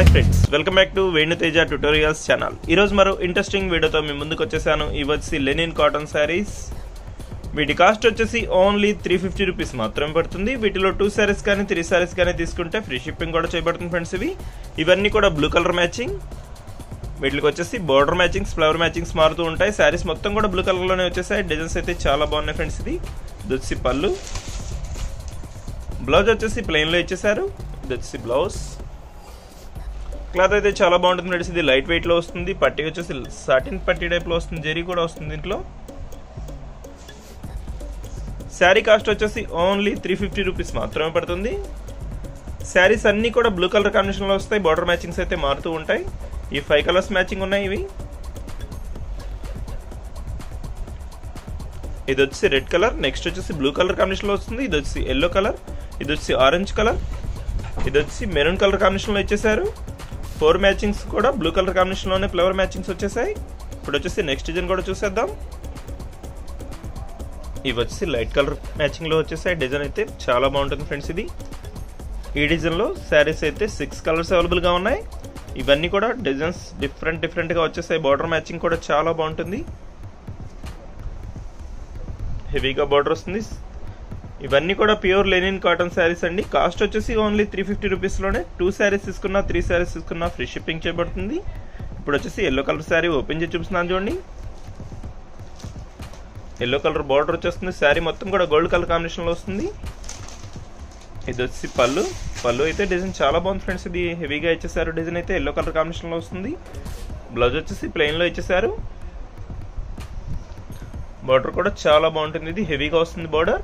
friends welcome back to Venuteja tutorials channel ఈరోజు మరో interesting వీడియోతో మీ ముందుకు వచ్చేసాను ఇవి వచ్చి లెనిన్ కాటన్ శారీస్ వీటి కాస్ట్ వచ్చేసి ఓన్లీ త్రీ ఫిఫ్టీ రూపీస్ మాత్రమే పడుతుంది వీటిలో టూ శారీస్ కానీ త్రీ శారీస్ కానీ తీసుకుంటే ఫ్రీ షిప్పింగ్ కూడా చేయబడుతుంది ఫ్రెండ్స్ ఇవి ఇవన్నీ కూడా బ్లూ కలర్ మ్యాచింగ్ వీటికి వచ్చేసి బోర్డర్ మ్యాచింగ్స్ ఫ్లవర్ మ్యాచింగ్స్ మారుతూ ఉంటాయి శారీస్ మొత్తం కూడా బ్లూ కలర్లోనే వచ్చేసాయి డిజైన్స్ అయితే చాలా బాగున్నాయి ఫ్రెండ్స్ ఇది దొచ్చి పళ్ళు బ్లౌజ్ వచ్చేసి ప్లెయిన్లో ఇచ్చేసారు ఇది వచ్చేసి బ్లౌజ్ క్లాత్ అయితే చాలా బాగుంటుంది ఫ్రెండ్స్ ఇది లైట్ వెయిట్లో వస్తుంది పట్టి వచ్చేసి సాటిన్ పట్టి టైప్లో వస్తుంది జరీ కూడా వస్తుంది దీంట్లో శారీ కాస్ట్ వచ్చేసి ఓన్లీ త్రీ ఫిఫ్టీ రూపీస్ మాత్రమే పడుతుంది శారీస్ అన్నీ కూడా బ్లూ కలర్ కాంబినేషన్లో వస్తాయి బార్డర్ మ్యాచింగ్స్ అయితే మారుతూ ఉంటాయి ఈ ఫైవ్ కలర్స్ మ్యాచింగ్ ఉన్నాయి ఇవి ఇది వచ్చి రెడ్ కలర్ నెక్స్ట్ వచ్చేసి బ్లూ కలర్ కాంబినేషన్లో వస్తుంది ఇది వచ్చి ఎల్లో కలర్ ఇది వచ్చి ఆరెంజ్ కలర్ ఇది వచ్చి మెరూన్ కలర్ కాంబినేషన్లో ఇచ్చేసారు ఫోర్ మ్యాచింగ్స్ కూడా బ్లూ కలర్ కాంబినేషన్లోనే ఫ్లవర్ మ్యాచింగ్స్ వచ్చేసాయి ఇప్పుడు వచ్చేసి నెక్స్ట్ డిజైన్ కూడా చూసేద్దాం ఇవి వచ్చేసి లైట్ కలర్ మ్యాచింగ్లో వచ్చేసాయి డిజైన్ అయితే చాలా బాగుంటుంది ఫ్రెండ్స్ ఇది ఈ డిజైన్లో శారీస్ అయితే సిక్స్ కలర్స్ అవైలబుల్గా ఉన్నాయి ఇవన్నీ కూడా డిజైన్స్ డిఫరెంట్ డిఫరెంట్గా వచ్చేసాయి బార్డర్ మ్యాచింగ్ కూడా చాలా బాగుంటుంది హెవీగా బార్డర్ వస్తుంది ఇవన్నీ కూడా ప్యూర్ లెనిన్ కాటన్ శారీస్ అండి కాస్ట్ వచ్చేసి ఓన్లీ త్రీ ఫిఫ్టీ రూపీస్లోనే టూ శారీస్ తీసుకున్నా త్రీ శారీస్ తీసుకున్నా ఫ్రీ షిప్పింగ్ చేయబడుతుంది ఇప్పుడు వచ్చేసి ఎల్లో కలర్ శారీ ఓపెన్ చేసి చూపిస్తున్నాను చూడండి ఎల్లో కలర్ బార్డర్ వచ్చేస్తుంది శారీ మొత్తం కూడా గోల్డ్ కలర్ కాంబినేషన్లో వస్తుంది ఇది వచ్చి పళ్ళు పళ్ళు అయితే డిజైన్ చాలా బాగుంది ఫ్రెండ్స్ ఇది హెవీగా ఇచ్చేసారు డిజైన్ అయితే ఎల్లో కలర్ కాంబినేషన్లో వస్తుంది బ్లౌజ్ వచ్చేసి ప్లెయిన్లో ఇచ్చేసారు బార్డర్ కూడా చాలా బాగుంటుంది ఇది హెవీగా వస్తుంది బార్డర్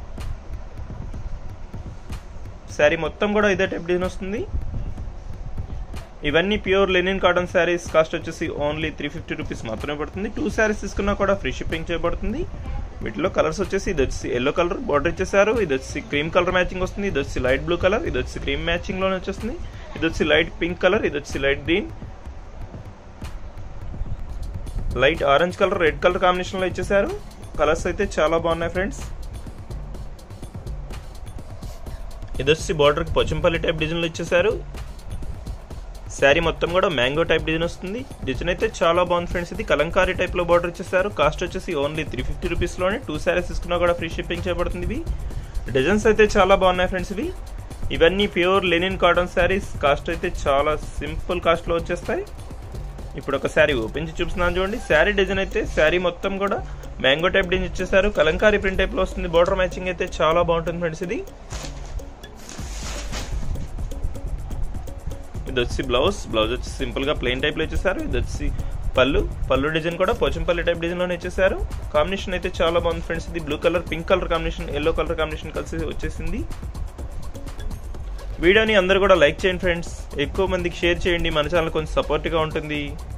శారీ మొత్తం కూడా ఇదే టైప్ డిజైన్ వస్తుంది ఇవన్నీ pure linen cotton saris cost వచ్చేసి ఓన్లీ త్రీ ఫిఫ్టీ రూపీస్ మాత్రమే పడుతుంది టూ శారీస్ తీసుకున్నా కూడా ఫ్రీ షిప్పింగ్ చేయబడుతుంది వీటిలో కలర్స్ వచ్చేసి ఇది వచ్చి ఎల్లో కలర్ బార్డర్ ఇచ్చేసారు ఇది వచ్చి క్రీమ్ కలర్ మ్యాచింగ్ వస్తుంది ఇది వచ్చి లైట్ బ్లూ కలర్ ఇది వచ్చి క్రీమ్ మ్యాచింగ్ లోనే వచ్చేస్తుంది ఇది వచ్చి లైట్ పింక్ కలర్ ఇది వచ్చి light green light orange colour red colour combination లో ఇచ్చేసారు కలర్స్ అయితే చాలా బాగున్నాయి ఫ్రెండ్స్ ఇది వచ్చి బార్డర్కి పొచ్చంపల్లి టైప్ డిజైన్లో ఇచ్చేసారు శారీ మొత్తం కూడా మ్యాంగో టైప్ డిజైన్ వస్తుంది డిజైన్ అయితే చాలా బాగుంది ఫ్రెండ్స్ ఇది కలంకారీ టైప్లో బార్డర్ ఇచ్చేసారు కాస్ట్ వచ్చేసి ఓన్లీ త్రీ ఫిఫ్టీ రూపీస్లోనే టూ శారీస్ తీసుకున్నా కూడా ఫ్రీ షిప్పింగ్ చేయబడుతుంది ఇవి డిజైన్స్ అయితే చాలా బాగున్నాయి ఫ్రెండ్స్ ఇవి ఇవన్నీ pure linen cotton saris cost అయితే చాలా సింపుల్ కాస్ట్లో వచ్చేస్తాయి ఇప్పుడు ఒక శారీ ఓపెన్ చేసి చూపిస్తున్నాను చూడండి శారీ డిజైన్ అయితే శారీ మొత్తం కూడా మ్యాంగో టైప్ డిజైన్ ఇచ్చేసారు కలంకారీ ప్రింట్ టైప్లో వస్తుంది బార్డర్ మ్యాచింగ్ అయితే చాలా బాగుంటుంది ఫ్రెండ్స్ ఇది ఇది వచ్చి బ్లౌజ్ బ్లౌజ్ వచ్చి సింపుల్ గా ప్లెయిన్ టైప్ లో ఇచ్చేసారు ఇది వచ్చి పళ్ళు పళ్ళు డిజైన్ కూడా పోచంపల్లి టైప్ డిజైన్ లోనే ఇచ్చేసారు కాంబినేషన్ అయితే చాలా బాగుంది ఫ్రెండ్స్ ఇది blue colour pink colour combination yellow colour combination కలిసి వచ్చేసింది వీడియోని అందరూ కూడా లైక్ చేయండి ఫ్రెండ్స్ ఎక్కువ మందికి షేర్ చేయండి మన ఛానల్ కొంచెం సపోర్ట్గా ఉంటుంది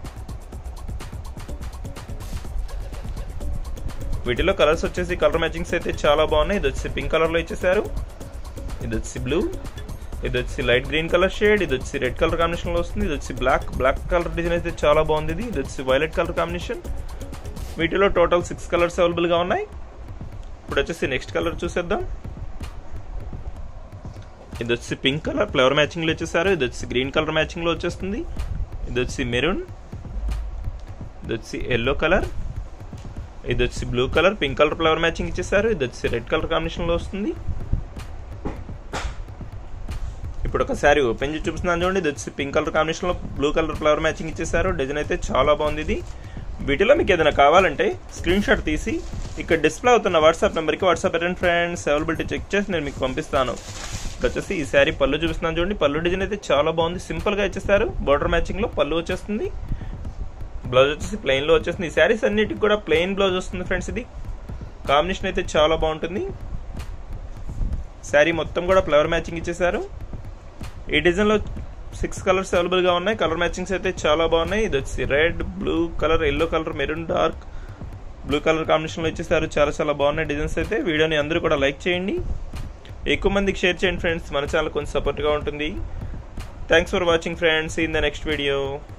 వీటిలో కలర్స్ వచ్చేసి కలర్ మ్యాచింగ్స్ అయితే చాలా బాగున్నాయి ఇది వచ్చి పింక్ కలర్లో ఇచ్చేసారు ఇది వచ్చి బ్లూ ఇది వచ్చి లైట్ గ్రీన్ కలర్ షేడ్ ఇది వచ్చి రెడ్ కలర్ కాంబినేషన్ లో వస్తుంది ఇది వచ్చి బ్లాక్ బ్లాక్ కలర్ డిజైన్ అయితే చాలా బాగుంది ఇది ఇది వచ్చి వైలెట్ కలర్ కాంబినేషన్ వీటిలో టోటల్ సిక్స్ కలర్స్ అవైలబుల్ గా ఉన్నాయి ఇప్పుడు వచ్చేసి నెక్స్ట్ కలర్ చూసేద్దాం ఇది వచ్చి పింక్ కలర్ ఫ్లవర్ మ్యాచింగ్ లో వచ్చేసారు ఇది వచ్చి గ్రీన్ కలర్ మ్యాచింగ్ లో వచ్చేస్తుంది ఇది వచ్చి మెరూన్ ఇది వచ్చి ఎల్లో కలర్ ఇది వచ్చి blue colour pink colour flower matching ఇచ్చేసారు ఇది వచ్చి రెడ్ కలర్ కాంబినేషన్ లో వస్తుంది ఇప్పుడు ఒక శారీ ఓపెన్ చేసి చూపిస్తున్నాను చూడండి ఇది వచ్చి పింక్ కలర్ కాంబినేషన్లో బ్లూ కలర్ ఫ్లవర్ మ్యాచింగ్ ఇచ్చేసారు డిజైన్ అయితే చాలా బాగుంది ఇది వీటిలో మీకు ఏదైనా కావాలంటే స్క్రీన్ షాట్ తీసి ఇక్కడ డిస్ప్లే అవుతున్న వాట్సాప్ నెంబర్కి వాట్సాప్ పెట్టండి ఫ్రెండ్స్ అవైలబిలిటీ చెక్ చేసి నేను మీకు పంపిస్తాను ఇక్కడ వచ్చేసి ఈ శారీ పళ్ళు చూపిస్తున్నాను చూడండి పళ్ళు డిజైన్ అయితే చాలా బాగుంది సింపుల్గా ఇచ్చేసారు బార్డర్ మ్యాచింగ్లో పళ్ళు వచ్చేస్తుంది బ్లౌజ్ వచ్చేసి ప్లెయిన్లో వచ్చేస్తుంది ఈ శారీస్ అన్నిటికి కూడా ప్లెయిన్ బ్లౌజ్ వస్తుంది ఫ్రెండ్స్ ఇది కాంబినేషన్ అయితే చాలా బాగుంటుంది శారీ మొత్తం కూడా ఫ్లవర్ మ్యాచింగ్ ఇచ్చేసారు ఈ డిజైన్లో సిక్స్ కలర్స్ అవైలబుల్గా ఉన్నాయి కలర్ మ్యాచింగ్స్ అయితే చాలా బాగున్నాయి ఇది వచ్చి red blue colour yellow colour maroon dark blue colour కాంబినేషన్లో ఇచ్చేసారు చాలా చాలా బాగున్నాయి డిజైన్స్ అయితే వీడియోని అందరూ కూడా లైక్ చేయండి ఎక్కువ మందికి షేర్ చేయండి ఫ్రెండ్స్ మన ఛానల్ కొంచెం సపోర్ట్గా ఉంటుంది thanks for watching friends in the next video